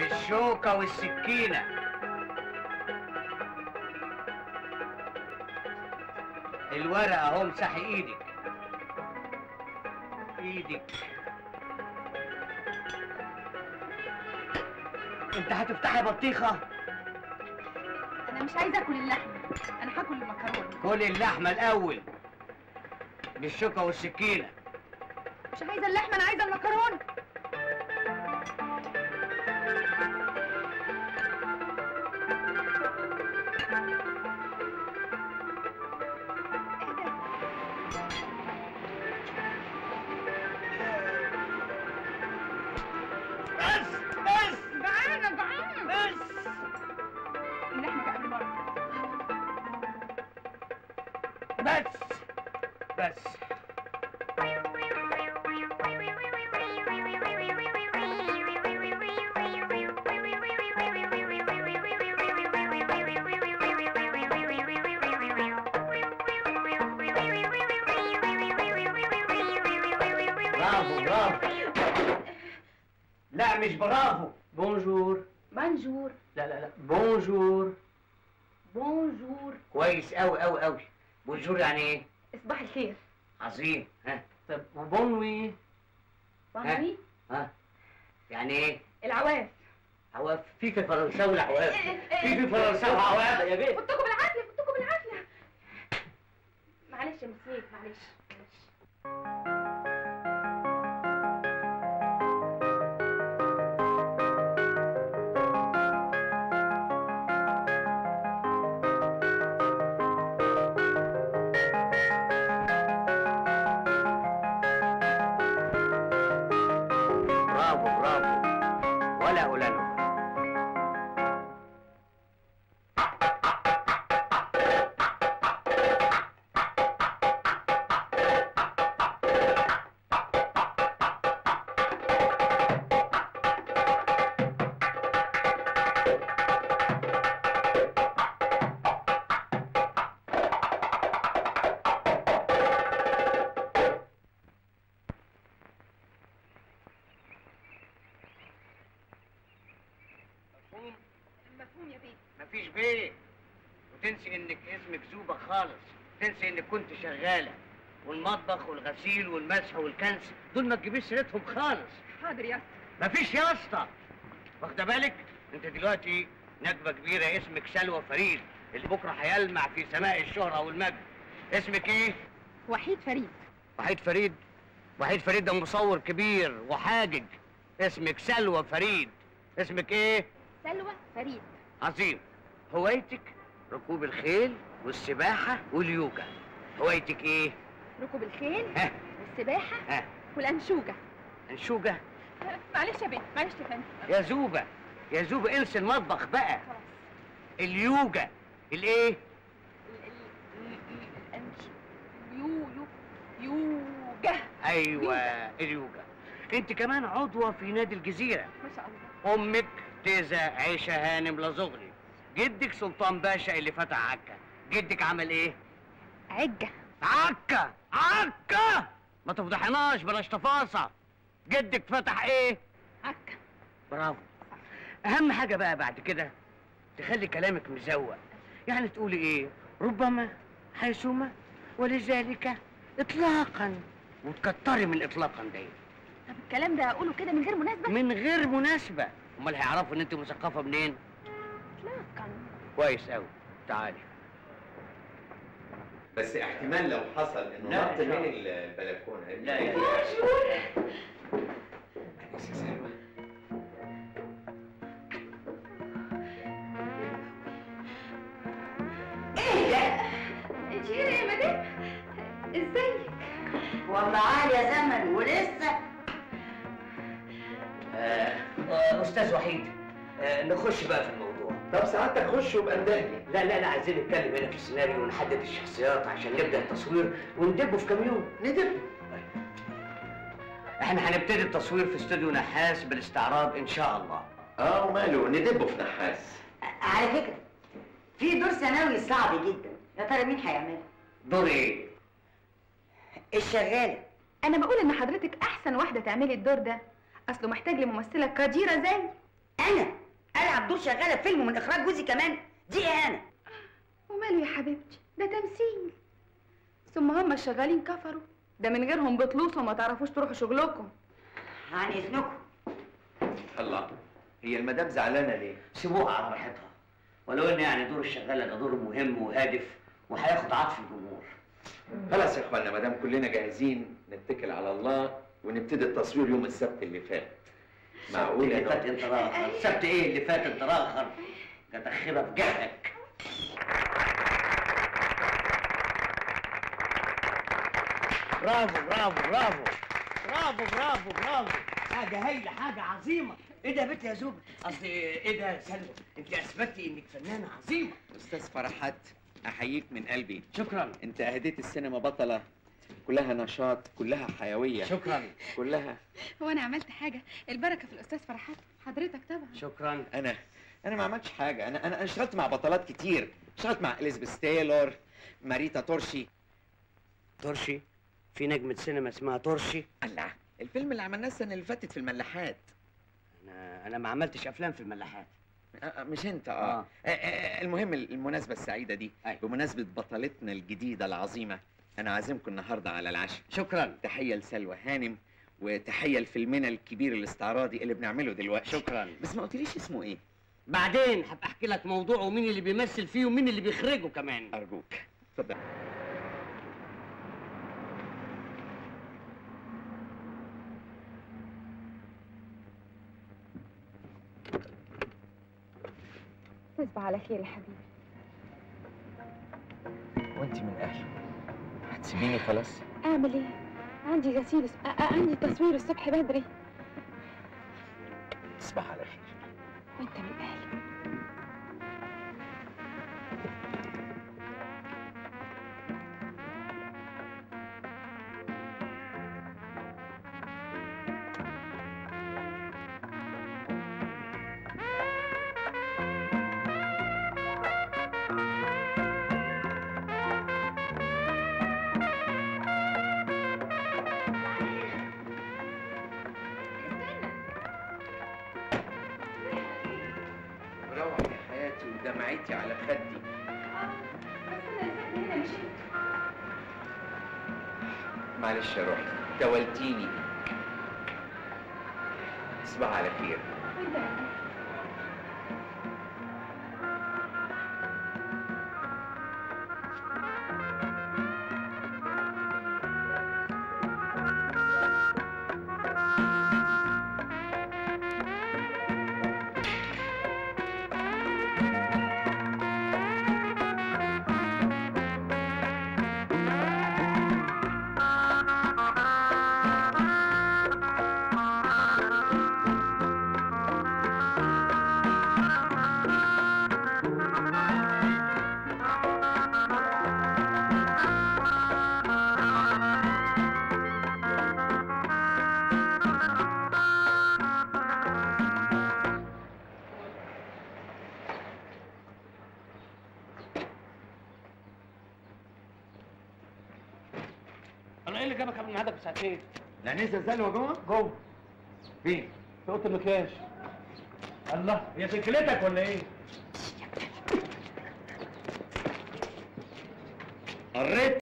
بالشوكة والسكينة الورقة اهو امسحي ايدك ايدك انت هتفتحي بطيخة انا مش عايزه اكل اللحمه انا هاكل المكرونه كل اللحمة الأول بالشوكة والسكينة مش عايزه اللحمه انا عايزه المكرونه بس بس جعانه جعانه بس اللحمه بقى بالمره بس بس برافو برافو لا مش برافو بونجور بونجور لا لا لا بونجور بونجور كويس قوي قوي قوي بونجور يعني ايه صباح الخير عظيم ها طب وبونوي بونوي ها يعني ايه العواف عواف في في فرنساوي العواف في في فرنساوي عواف يا بيه فوتكم بالعافيه فوتكم بالعافيه معلش يا مسيك معلش معلش برافو برافو ولا أولانو مفهوم مفهوم يا بيه مفيش بيه وتنسي انك اسمك زوبة خالص تنسي انك كنت شغالة والمطبخ والغسيل والمسح والكنس دول ما تجيبيش سيرتهم خالص حاضر يا اسطى مفيش يا اسطى واخده بالك انت دلوقتي نكبه كبيره اسمك سلوى فريد اللي بكره هيلمع في سماء الشهره والمجد اسمك ايه وحيد فريد وحيد فريد وحيد فريد ده مصور كبير وحاجج اسمك سلوى فريد اسمك ايه سلوى فريد عظيم هوايتك ركوب الخيل والسباحه واليوجا هوايتك ايه ركوب الخيل ها والسباحه ها والانشوجه انشوجه معلش يا بيه معلش يا فندم يا زوبه يا زوبه انسي المطبخ بقى خلاص اليوجا الايه ال- ال- ال- الأنش- يو يو يوجا ايوه اليوجا انت كمان عضوه في نادي الجزيره ما شاء الله امك تيزا عيشه هانم لزغري جدك سلطان باشا اللي فتح عكا جدك عمل ايه عجه عكا عكا ما تفضحناش بلاش تفاصيل جدك فتح ايه عكه برافو اهم حاجه بقى بعد كده تخلي كلامك مزوق يعني تقولي ايه ربما حيثما ولذلك اطلاقا وتكتري من اطلاقا دي طب الكلام ده اقوله كده من غير مناسبه من غير مناسبه امال هيعرفوا ان انت مثقفه منين اطلاقا كويس قوي تعالي بس احتمال لو حصل انه لا، نط إن شاء من الله. البلكونه لا يا أنسة سلوى. ايه ده انت هنا يا مدام ازيك والله عالي يا زمن ولسه آه آه، استاذ وحيد آه نخش بقى في الموضوع طب سعادتك خش وابقى ندهلي لا لا لا عايزين نتكلم هنا في السيناريو ونحدد الشخصيات عشان نبدا التصوير وندبه في كام يوم ندب احنا هنبتدي التصوير في استوديو نحاس بالاستعراض ان شاء الله اه وماله ندبه في نحاس على فكره في دور ثانوي صعب جدا يا ترى مين هيعمله دور ايه الشغاله انا بقول ان حضرتك احسن واحده تعملي الدور ده اصله محتاج لممثله قديره زي انا العب دور شغاله في فيلم من اخراج جوزي كمان دي اهانه وماله يا حبيبتي ده تمثيل ثم هم الشغالين كفروا ده من غيرهم بتلوصوا وما تعرفوش تروحوا شغلكم عن اذنكم الله هي المدام زعلانه ليه؟ سيبوها على راحتها ولو ان يعني دور الشغاله ده دور مهم وهادف وهياخد عطف الجمهور خلاص يا اخوانا ما دام كلنا جاهزين نتكل على الله ونبتدي التصوير يوم السبت اللي فات معقول اللي فات يا انت راخر سبت ايه اللي فات انت راخر كتخيبه في جهلك برافو برافو برافو برافو برافو برافو حاجة هايلة حاجة عظيمة ايه ده يا بنت يا زوبة قصدي ايه ده يا سلوى انت اثبتي انك فنانة عظيمة استاذ فرحات احييك من قلبي شكرا انت اهديت السينما بطله كلها نشاط كلها حيويه شكرا كلها هو انا عملت حاجه البركه في الاستاذ فرحات حضرتك طبعا شكرا انا انا ما عملتش حاجه انا انا أنا اشتغلت مع بطلات كتير اشتغلت مع اليزابيث تايلور ماريتا تورشي ترشي في نجمة سينما اسمها ترشي الله الفيلم اللي عملناه السنه اللي فاتت في الملاحات انا انا ما عملتش افلام في الملاحات آه، آه، مش انت اه, آه. آه. آه المهم المناسبه السعيده دي أيوة. بمناسبه بطلتنا الجديده العظيمه انا عازمكم النهارده على العشاء شكرا تحيه لسلوى هانم وتحيه لفيلمنا الكبير الاستعراضي اللي بنعمله دلوقتي شكرا بس ما قلتليش اسمه ايه بعدين هبقى احكي لك موضوع ومين اللي بيمثل فيه ومين اللي بيخرجه كمان ارجوك اتفضل تصبح على خير يا حبيبي وانت من اهله هتسيبيني خلاص اعمل ايه عندي غسيل الس- آه، آه، عندي تصوير الصبح بدري تصبح على خير وانت من اهلي روح يا حياتي ودمعتي على خدي معلش يا روحي تولتيني تصبح على خير انا ايه اللي جابك قبل النهارده بساعتين الانسه سلوى جوه جوه فين في اوضه المكياج الله هي سكلتك ولا ايه قريت